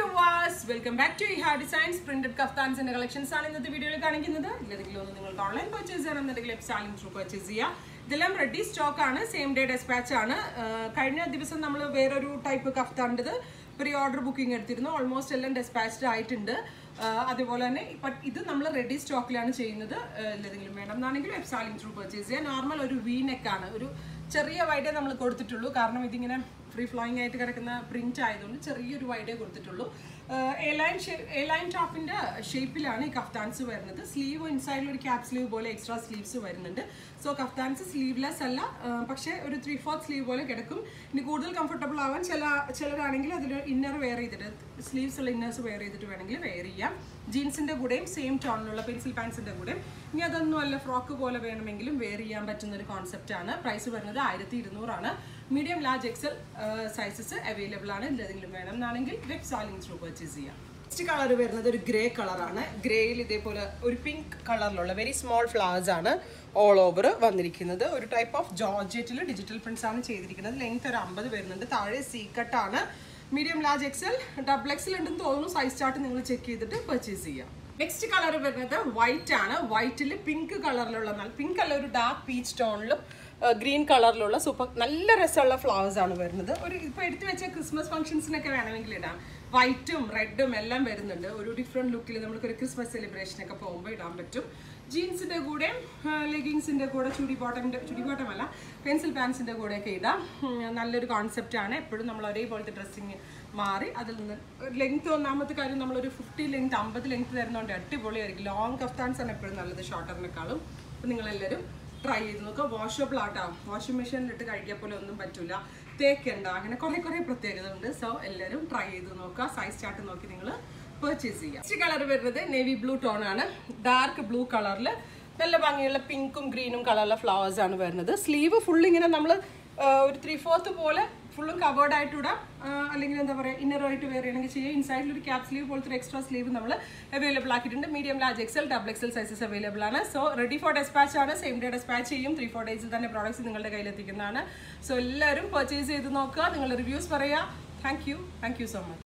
viewers welcome back to Iha designs printed കഫ്താൻസിന്റെ collections ആണ് ഇന്നത്തെ വീഡിയോയിൽ കാണിക്കുന്നത് ഇല്ലെങ്കിലും ഒന്ന് നിങ്ങൾക്ക് ഓൺലൈൻ പർച്ചേസ് ചെയ്യണമെന്നുണ്ടെങ്കിൽ വെബ്സാലിംഗ് ത്രൂ പർച്ചേസ് ചെയ്യാം ഇതെല്ലാം റെഡി സ്റ്റോക്ക് ആണ് സെയിം ഡേ ഡെസ്പാച്ച് ആണ് ആ, കഴിഞ്ഞ ദിവസം നമ്മൾ വേറൊരു ടൈപ്പ് കഫ്താണ്ടത് പ്രീ ഓർഡർ ബുക്കിംഗ് എടുത്തിരുന്നു ഓൾമോസ്റ്റ് എല്ലാം ഡെസ്പാച്ച്ഡ് ആയിട്ടുണ്ട് ആ, അതുപോലെ തന്നെ ഇപ്പം ഇത് നമ്മൾ റെഡി സ്റ്റോക്കിലാണ് ചെയ്യുന്നത് ആ, ഇല്ലെങ്കിലും വേണം എന്നാണെങ്കിൽ വെബ്സാലിംഗ് ത്രൂ പർച്ചേസ് ചെയ്യാം നോർമൽ ഒരു വി നെക്കാണ് ഒരു ചെറിയ വൈഡേ നമ്മൾ കൊടുത്തിട്ടുള്ളൂ കാരണം ഇതിങ്ങനെ ഫ്രീ ഫ്ലോയിങ് ആയിട്ട് കിടക്കുന്ന പ്രിന്റ് ആയതുകൊണ്ട് ചെറിയൊരു വൈഡേ കൊടുത്തിട്ടുള്ളൂ എ ലൈൻ എ ലൈൻ ടോപ്പിന്റെ ഷേപ്പിലാണ് ഈ കഫ്താൻസ് വരുന്നത് സ്ലീവ് ഇൻസൈഡിൽ ഒരു ക്യാപ് സ്ലീവ് പോലെ എക്സ്ട്രാ സ്ലീവ്സ് വരുന്നുണ്ട് സോ കഫ്താൻസ് സ്ലീവ്ലെസ് അല്ല ആ, പക്ഷേ ഒരു ത്രീ ഫോർത്ത് സ്ലീവ് പോലെ കിടക്കും ഇനി കൂടുതൽ കംഫർട്ടബിൾ ആവാൻ ചില ചിലരാണെങ്കിൽ അതിൽ ഇന്നർ വെയർ ചെയ്തിട്ട് സ്ലീവ്സ് ഉള്ള ഇന്നേഴ്സ് വെയർ ചെയ്തിട്ട് വേണമെങ്കിൽ വെയർ ചെയ്യാം ജീൻസിന്റെ കൂടെയും സെയിം ടോണിലുള്ള പെൻസിൽ പാൻസിന്റെ കൂടെയും ഇനി അതൊന്നും അല്ല ഫ്രോക്ക് പോലെ വേണമെങ്കിലും വെയർ ചെയ്യാൻ പറ്റുന്ന ഒരു കോൺസെപ്റ്റ് ആണ് പ്രൈസ് വരുന്നത് ആയിരത്തി ഇരുന്നൂറാണ് medium large XL sizes available ആണ് എന്തെങ്കിലും വേണം എന്നാണെങ്കിൽ വെബ് സാലിംഗ് ത്രൂ പർച്ചേസ് ചെയ്യാം നെക്സ്റ്റ് കളർ വരുന്നത് ഒരു ഗ്രേ കളറാണ് ഗ്രേയിൽ ഇതേപോലെ ഒരു പിങ്ക് കളറിലുള്ള വെരി സ്മോൾ ഫ്ലവേഴ്സ് ആണ് ഓൾ ഓവർ വന്നിരിക്കുന്നത് ഒരു ടൈപ്പ് ഓഫ് ജോർജറ്റിൽ ഡിജിറ്റൽ പ്രിന്റ്സ് ആണ് ചെയ്തിരിക്കുന്നത് ലെങ്ത് ഒരു അമ്പത് വരുന്നുണ്ട് താഴെ സീ കട്ടാണ് medium large XL double XL ഉണ്ടെന്ന് തോന്നുന്നു സൈസ് ചാർട്ട് നിങ്ങൾ ചെക്ക് ചെയ്തിട്ട് പർച്ചേസ് ചെയ്യാം നെക്സ്റ്റ് കളർ വരുന്നത് വൈറ്റ് ആണ് വൈറ്റിൽ പിങ്ക് കളറിലുള്ള പിങ്ക് അല്ല ഒരു ഡാർക്ക് പീച്ച് ടോണിലും ഗ്രീൻ കളറിലുള്ള സൂപ്പർ നല്ല രസമുള്ള ഫ്ലവേഴ്സ് ആണ് വരുന്നത് ഒരു ഇപ്പോൾ എടുത്തു വെച്ച ക്രിസ്മസ് ഫംഗ്ഷൻസിനൊക്കെ വേണമെങ്കിൽ ഇടാം വൈറ്റും റെഡും എല്ലാം വരുന്നുണ്ട് ഒരു ഡിഫറെൻറ്റ് ലുക്കിൽ നമുക്കൊരു ക്രിസ്മസ് സെലിബ്രേഷനൊക്കെ പോകുമ്പോൾ ഇടാൻ പറ്റും ജീൻസിൻ്റെ കൂടെ ലെഗിങ്സിൻ്റെ കൂടെ ചുടി ബോട്ടമിൻ്റെ ചുടി ബോട്ടം അല്ല പെൻസിൽ പാൻസിൻ്റെ കൂടെയൊക്കെ ഇടാം ഉം, നല്ലൊരു കോൺസെപ്റ്റാണ് എപ്പോഴും നമ്മൾ ഒരേപോലത്തെ ഡ്രസ്സിങ് മാറി അതിൽ നിന്ന് ലെങ്ത് ഒന്നാമത്തെ കാര്യം നമ്മളൊരു ഫിഫ്റ്റി ലെങ്ത് അമ്പത് ലെങ്ത് തരുന്നതുകൊണ്ട് അടിപൊളിയായിരിക്കും ലോങ് കഫ്താൻസ് ആണ് എപ്പോഴും നല്ലത് ഷോർട്ടറിനേക്കാളും അപ്പോൾ നിങ്ങളെല്ലാവരും ട്രൈ ചെയ്ത് നോക്കുക വാഷബിൾ ആട്ടാവും വാഷിംഗ് മെഷീനിലിട്ട് കഴിക്കാൻ പോലെ ഒന്നും പറ്റില്ല തേക്കണ്ട അങ്ങനെ കുറേ കുറേ പ്രത്യേകത ഉണ്ട് സോ എല്ലാവരും ട്രൈ ചെയ്ത് നോക്കുക സൈസ് ചാർട്ട് നോക്കി നിങ്ങൾ പർച്ചേസ് ചെയ്യുക നെക്സ്റ്റ് കളർ വരുന്നത് നേവി ബ്ലൂ ടോൺ ആണ് ഡാർക്ക് ബ്ലൂ കളറിൽ നല്ല ഭംഗിയുള്ള പിങ്കും ഗ്രീനും കളറിലെ ഫ്ലവേഴ്സ് ആണ് വരുന്നത് സ്ലീവ് ഫുൾ ഇങ്ങനെ നമ്മൾ ഒരു ത്രീ ഫോർത്ത് പോലെ ഫുള്ളും കവേർഡ് ആയിട്ട് ഇടാം ആ, അല്ലെങ്കിൽ എന്താ പറയുക ഇന്നർ ആയിട്ട് വേറെ ആണെങ്കിൽ ചെയ്യാം ഇൻസൈഡിൽ ഒരു ക്യാപ് സ്ലീവ് പോലത്തെ ഒരു എക്സ്ട്രാ സ്ലീവ് നമ്മൾ അവൈലബിൾ ആക്കിയിട്ടുണ്ട് medium large XL double XL sizes available ആണ് സോ റെഡി ഫോർ ഡെസ്പാച്ച് ആണ് സെയിം ഡേ ഡെസ്പാച്ച് ചെയ്യും ത്രീ ഫോർ ഡേയ്സിൽ തന്നെ പ്രോഡക്ട്സ് നിങ്ങളുടെ കയ്യിൽ എത്തിക്കുന്നതാണ് സോ എല്ലാവരും പർച്ചേസ് ചെയ്ത് നോക്കുക നിങ്ങളുടെ റിവ്യൂസ് പറയുക thank you thank you so much